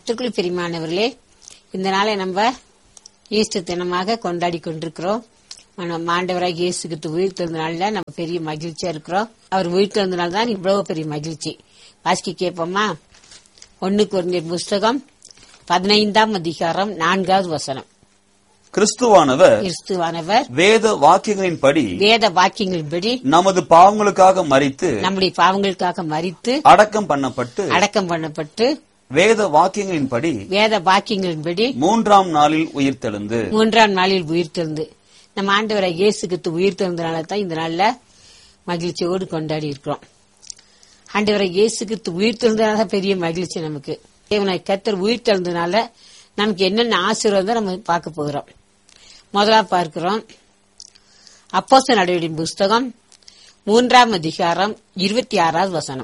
கற்றுக்குள் பிரிமானவர்களே இந்த நாளை நம்ம ஈஸ்டர் தினமாக கொண்டாடி கொண்டிருக்கிறோம் நம்ம ஆண்டவராக இயேசு கிறிஸ்து உயிர் நாள்ல நம்ம பெரிய மகிழ்ச்சியா இருக்கிறோம் அவர் உயிர் நாள் தான் இவ்வளவு பெரிய மகிழ்ச்சி வாசிக்க கேட்போமா ஒன்னு குறைந்த புஸ்தகம் பதினைந்தாம் அதிகாரம் நான்காவது வசனம் கிறிஸ்துவானவர் கிறிஸ்துவானவர் வேத வாக்கியங்களின்படி வேத வாக்கியங்களின்படி நமது பாவங்களுக்காக மறித்து நம்முடைய பாவங்களுக்காக மறித்து அடக்கம் பண்ணப்பட்டு அடக்கம் பண்ணப்பட்டு வேத வாக்கியங்களின்படி வேத வாக்கியங்களின்படி மூன்றாம் நாளில் உயிர்த்தெழுந்து மூன்றாம் நாளில் உயிர்த்தெழுந்து நம்ம ஆண்டவரை இயேசு கிறிஸ்து உயிர்த்தெழுந்தனால தான் இந்த நாள்ல மகிழ்ச்சியோடு கொண்டாடி இருக்கிறோம் ஆண்டவரை இயேசு கிறிஸ்து உயிர்த்தெழுந்தனால தான் பெரிய மகிழ்ச்சி நமக்கு தேவனை கத்தர் உயிர்த்தெழுந்தனால நமக்கு என்னென்ன ஆசீர்வாதம் நம்ம பார்க்க போகிறோம் முதலா பார்க்கிறோம் அப்போஸ்தலர் நடவடிக்கை புஸ்தகம் மூன்றாம் அதிகாரம் இருபத்தி ஆறாவது வசனம்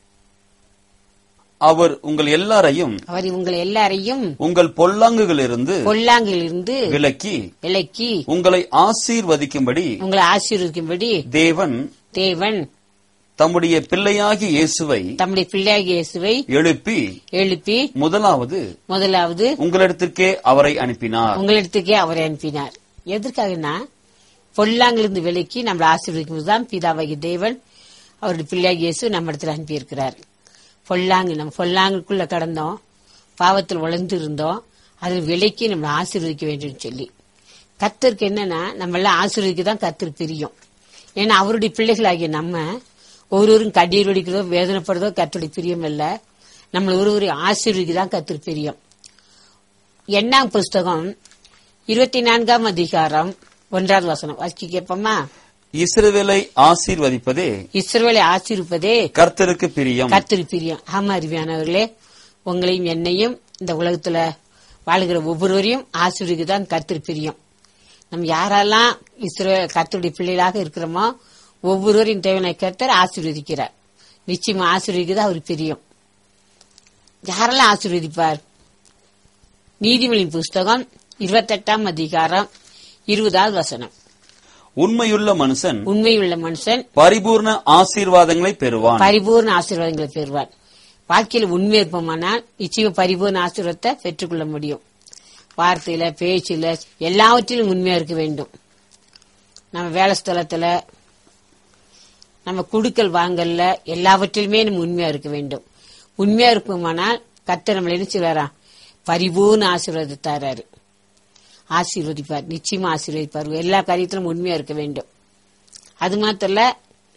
அவர் உங்கள் எல்லாரையும் அவர் உங்களை எல்லாரையும் உங்கள் பொல்லாங்குகளிலிருந்து பொல்லாங்கிலிருந்து விலக்கி விலக்கி உங்களை ஆசீர்வதிக்கும்படி உங்களை ஆசீர்வதிக்கும்படி தேவன் தேவன் தம்முடைய பிள்ளையாகிய இயேசுவை தம்முடைய பிள்ளையாகிய இயேசுவை எழுப்பி எழுப்பி முதலாவது முதலாவது உங்களிடத்திற்கே அவரை அனுப்பினார் உங்களிடத்துக்கே அவரை அனுப்பினார் எதற்காகனா பொல்லாங்கிலிருந்து விலக்கி நம்மளை ஆசீர்வதிக்கும் தான் பிதாவாகிய தேவன் அவருடைய பிள்ளையாகிய இயேசு நம்ம இடத்துல அனுப்பியிருக்கிறார் பொல்லாங்கு நம்ம பொல்லாங்குக்குள்ள கடந்தோம் பாவத்தில் உழந்து இருந்தோம் அதில் விலைக்கு நம்மளை ஆசீர்வதிக்க வேண்டும் சொல்லி கத்தருக்கு என்னன்னா நம்ம எல்லாம் ஆசீர்வதிக்க தான் கத்தர் பிரியும் ஏன்னா அவருடைய பிள்ளைகளாகிய நம்ம ஒருவரும் கண்ணீர் வடிக்கிறதோ வேதனைப்படுறதோ கத்தருடைய பிரியம் இல்ல நம்மள ஒருவரை ஆசீர்வதிக்க தான் கத்தர் பிரியம் எண்ணாம் புஸ்தகம் இருபத்தி நான்காம் அதிகாரம் ஒன்றாவது வசனம் வாசிக்க கேட்போமா இஸ்ரவேலை ஆசீர்வதிப்பதே இஸ்ரவேலை ஆசீர்வதிப்பதே கர்த்தருக்கு பிரியம் கத்திரி பிரியம் ஆமா அருமையானவர்களே உங்களையும் என்னையும் இந்த உலகத்துல வாழுகிற ஒவ்வொருவரையும் ஆசீர்வதிக்கு தான் கத்திரி பிரியம் நம்ம யாரெல்லாம் இஸ்ரோ கத்தருடைய பிள்ளைகளாக இருக்கிறோமோ ஒவ்வொருவரையும் தேவனை கர்த்தர் ஆசீர்வதிக்கிறார் நிச்சயமா ஆசீர்வதிக்கிறது அவர் பிரியம் யாரெல்லாம் ஆசீர்வதிப்பார் நீதிமொழியின் புஸ்தகம் இருபத்தெட்டாம் அதிகாரம் இருபதாவது வசனம் உண்மையுள்ள மனுஷன் உண்மையுள்ள மனுஷன் பரிபூர்ண ஆசீர்வாதங்களை பெறுவான் பரிபூர்ண ஆசீர்வாதங்களை பெறுவார் வாழ்க்கையில் உண்மை இருப்போமானால் நிச்சயம் பரிபூர்ண ஆசீர்வாதத்தை பெற்றுக்கொள்ள முடியும் வார்த்தையில பேச்சில எல்லாவற்றிலும் உண்மையா இருக்க வேண்டும் நம்ம வேலை ஸ்தலத்துல நம்ம குடுக்கல் வாங்கல்ல எல்லாவற்றிலுமே நம்ம உண்மையா இருக்க வேண்டும் உண்மையா இருப்போமானால் கர்த்தர் நம்மள என்ன செய்வாரா பரிபூர்ண ஆசீர்வாதத்தை தராரு ஆசீர்வதிப்பார் நிச்சயமா ஆசீர்வதிப்பார் எல்லா காரியத்திலும் உண்மையா இருக்க வேண்டும் அது மாத்திரம் இல்ல,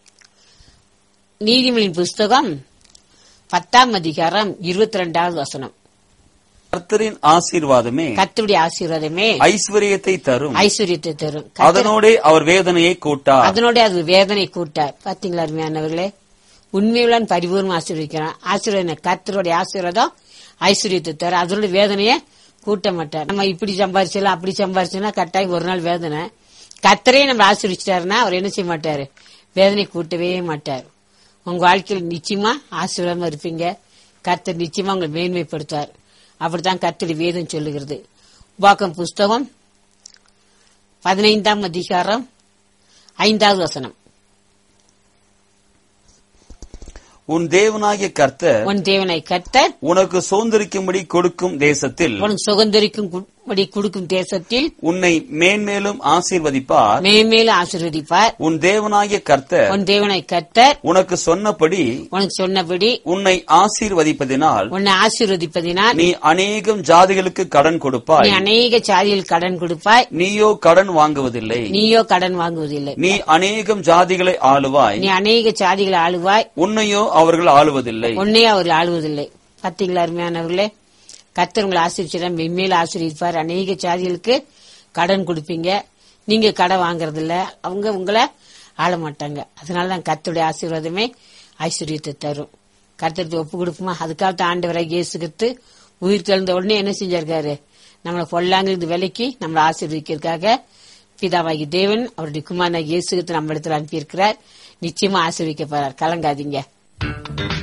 நீதிமொழியின் புஸ்தகம் பத்தாம் அதிகாரம் இருபத்தி ரெண்டாவது வசனம் கர்த்தரின் ஆசீர்வாதமே கர்த்தருடைய ஆசீர்வாதமே ஐஸ்வர்யத்தை தரும் ஐஸ்வர்யத்தை தரும் கர்த்தர் அதனோடே அவர் வேதனையை கூட்டார் அதனோட அது வேதனை கூட்டார் பாத்தீங்களா அருமையானவர்களே உண்மையுடன் பரிபூர்ணம் ஆசீர்வதிக்கிறான் ஆசீர்வாதம் கர்த்தருடைய ஆசீர்வாதம் ஐஸ்வர்யத்தை தர அதனோட வேதனையை கூட்ட மாட்டார் நம்ம இப்படி சம்பாரிச்சலாம் அப்படி சம்பாரிச்சோம்னா கட்டாயம் ஒரு நாள் வேதனை கர்த்தரே நம்ம ஆசீர்வதிச்சிட்டாருன்னா அவர் என்ன செய்ய மாட்டாரு வேதனை கூட்டவே மாட்டார் உங்க வாழ்க்கையில் நிச்சயமா ஆசீர்வாதமா இருப்பீங்க கர்த்தர் நிச்சயமா உங்களை மேன்மைப்படுத்துவார் அப்படித்தான் கர்த்தருடைய வேதம் சொல்லுகிறது உபாக்கம் புஸ்தகம் பதினைந்தாம் அதிகாரம் ஐந்தாவது வசனம் உன் தேவனாகிய கர்த்தர் உன் தேவனை கர்த்தர் உனக்கு சுதந்திரிக்கும்படி கொடுக்கும் தேசத்தில் உனக்கு சுகந்தரிக்கும் குடி கொடுக்கும் தேசத்தில் உன்னை மேன்மேலும் ஆசீர்வதிப்பார் மேன்மேலும் ஆசீர்வதிப்பார் உன் தேவனாகிய கர்த்தர் உன் தேவனை கர்த்தர் உனக்கு சொன்னபடி உனக்கு சொன்னபடி உன்னை ஆசீர்வதிப்பதினால் உன்னை ஆசீர்வதிப்பதினால் நீ அநேகம் ஜாதிகளுக்கு கடன் நீ கொடுப்பாய் அநேக சாதியில் கடன் கொடுப்பாய் நீயோ கடன் வாங்குவதில்லை நீயோ கடன் வாங்குவதில்லை நீ அநேகம் ஜாதிகளை ஆளுவாய் நீ அநேக சாதிகளை ஆளுவாய் உன்னையோ அவர்கள் ஆளுவதில்லை உன்னை அவர் ஆளுவதில்லை பாத்தீங்களா அருமையானவர்களே கர்த்தர் உங்களை ஆசிரிச்சிட மென்மேல் ஆசீர்வதிப்பார் அநேக சாதிகளுக்கு கடன் கொடுப்பீங்க நீங்க கடன் வாங்குறது இல்ல அவங்க உங்களை ஆள மாட்டாங்க அதனால தான் கர்த்தருடைய ஆசீர்வாதமே ஐஸ்வர்யத்தை தரும் கர்த்தருக்கு ஒப்பு கொடுக்குமா அதுக்காக ஆண்டவராக இயேசுகிட்டு உயிர் தெழுந்த உடனே என்ன செஞ்சிருக்காரு நம்மளை பொல்லாங்கிருந்து விலைக்கு நம்மளை ஆசீர்வதிக்கிறதுக்காக பிதாவாகி தேவன் அவருடைய குமாரனாக இயேசுகிட்டு நம்ம இடத்துல அனுப்பியிருக்கிறார் நிச்சயமா ஆசீர்விக்க போறார் கலங்காதீங்க